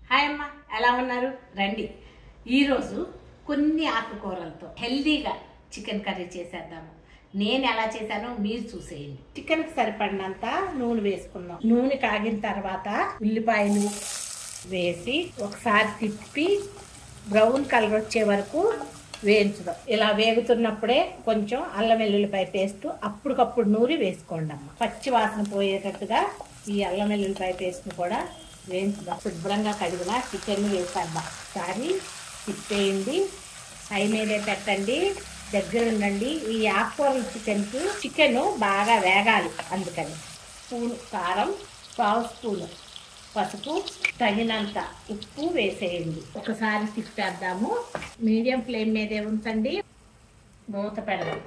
hi అమ్మ ఎలా ఉన్నారు రండి ఈరోజు కొన్ని ఆకుకూరలతో హెల్దీగా చికెన్ కర్రీ చేసేద్దాము నేను ఎలా చేశానో మీరు చూసేయండి చికెన్కి సరిపడినంత నూనె వేసుకుందాం నూనె కాగిన తర్వాత ఉల్లిపాయలు వేసి ఒకసారి తిప్పి బ్రౌన్ కలర్ వచ్చే వరకు వేయించుదాం ఇలా వేగుతున్నప్పుడే కొంచెం అల్లం వెల్లుల్లిపాయ పేస్ట్ అప్పటికప్పుడు నూరి వేసుకోండి అమ్మ పచ్చి వాసన పోయేటట్టుగా ఈ అల్లం వెల్లుల్లిపాయ పేస్ట్ని కూడా వేయించుదాం శుభ్రంగా కడిగిన చికెన్ వేసేద్దాం ఒకసారి తిప్పేయండి హై మీదే పెట్టండి దగ్గర ఉండండి ఈ ఆకుకూరల చికెన్కి చికెన్ బాగా వేగాలి అందుకని స్పూన్ కారం పావు స్పూన్ పసుపు తగినంత ఉప్పు వేసేయండి ఒకసారి తిప్పేద్దాము మీడియం ఫ్లేమ్ మీదే ఉంచండి మూత పెడదాం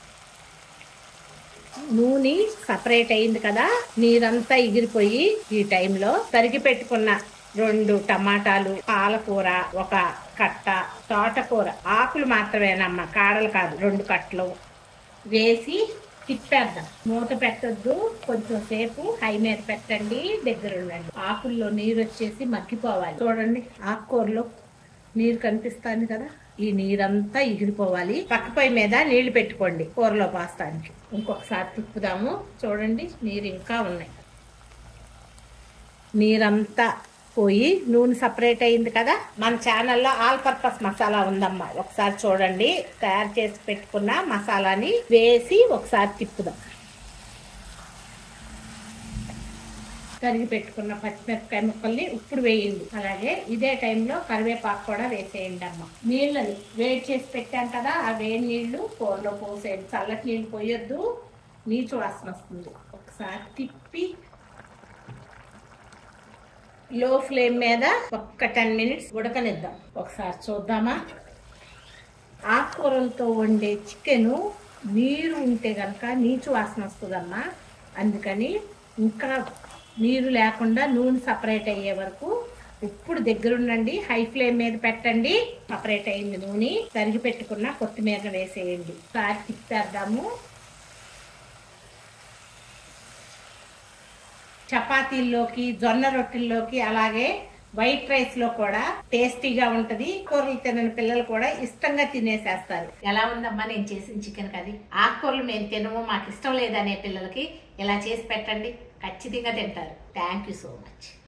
నూనె సపరేట్ అయింది కదా నీరంతా ఎగిరిపోయి ఈ టైంలో తరిగి పెట్టుకున్న రెండు టమాటాలు పాలకూర ఒక కట్ట తోటకూర ఆకులు మాత్రమేనమ్మా కాడలు కాదు రెండు కట్టలు వేసి తిప్పేద్దాం మూత పెట్టొద్దు కొంచెం సేపు హై మీద పెట్టండి దగ్గర ఉండండి ఆకుల్లో నీరు వచ్చేసి మగ్గిపోవాలి చూడండి ఆకుకూరలో నీరు కనిపిస్తుంది కదా ఈ నీరంతా ఎగిరిపోవాలి పక్క పొయ్యి మీద నీళ్లు పెట్టుకోండి కూరలో పాస్తానికి ఇంకొకసారి తిప్పుదాము చూడండి నీరు ఇంకా ఉన్నాయి నీరంతా పోయి నూనె సపరేట్ అయింది కదా మన ఛానల్లో ఆల్ పర్పస్ మసాలా ఉందమ్మా ఒకసారి చూడండి తయారు చేసి పెట్టుకున్న మసాలాని వేసి ఒకసారి తిప్పుదాం తరిగి పెట్టుకున్న పచ్చిమిరపకాయ ముక్కల్ని ఇప్పుడు వేయండి అలాగే ఇదే టైంలో కరివేపాకు కూడా వేసేయండి అమ్మ నీళ్ళని వేడి చేసి పెట్టాం కదా ఆ వేడి నీళ్లు కూరలో పోసేయండి చల్లటి నీళ్ళు పోయొద్దు నీచు వాసన వస్తుంది ఒకసారి తిప్పి లో ఫ్లేమ్ మీద ఒక్క టెన్ మినిట్స్ ఉడకనిద్దాం ఒకసారి చూద్దామా ఆకుకూరలతో వండే చికెను నీరు ఉంటే కనుక నీచు వాసన వస్తుందమ్మా అందుకని ఇంకా నీరు లేకుండా నూనె సపరేట్ అయ్యే వరకు ఇప్పుడు దగ్గరుండండి హై ఫ్లేమ్ మీద పెట్టండి సపరేట్ అయింది నూనె తరిగి పెట్టుకున్న కొత్తిమీర వేసేయండి ఒకసారి తిప్పేద్దాము చపాతీల్లోకి జొన్న రొట్టెల్లోకి అలాగే వైట్ రైస్ లో కూడా టేస్టీగా ఉంటది కూరలు తినని పిల్లలు కూడా ఇష్టంగా తినేసేస్తారు ఎలా ఉందమ్మా నేను చేసిన చికెన్ కర్రీ ఆకుకూరలు మేము తినము మాకు ఇష్టం లేదనే పిల్లలకి ఇలా చేసి పెట్టండి ఖచ్చితంగా తింటారు థ్యాంక్ యూ సో మచ్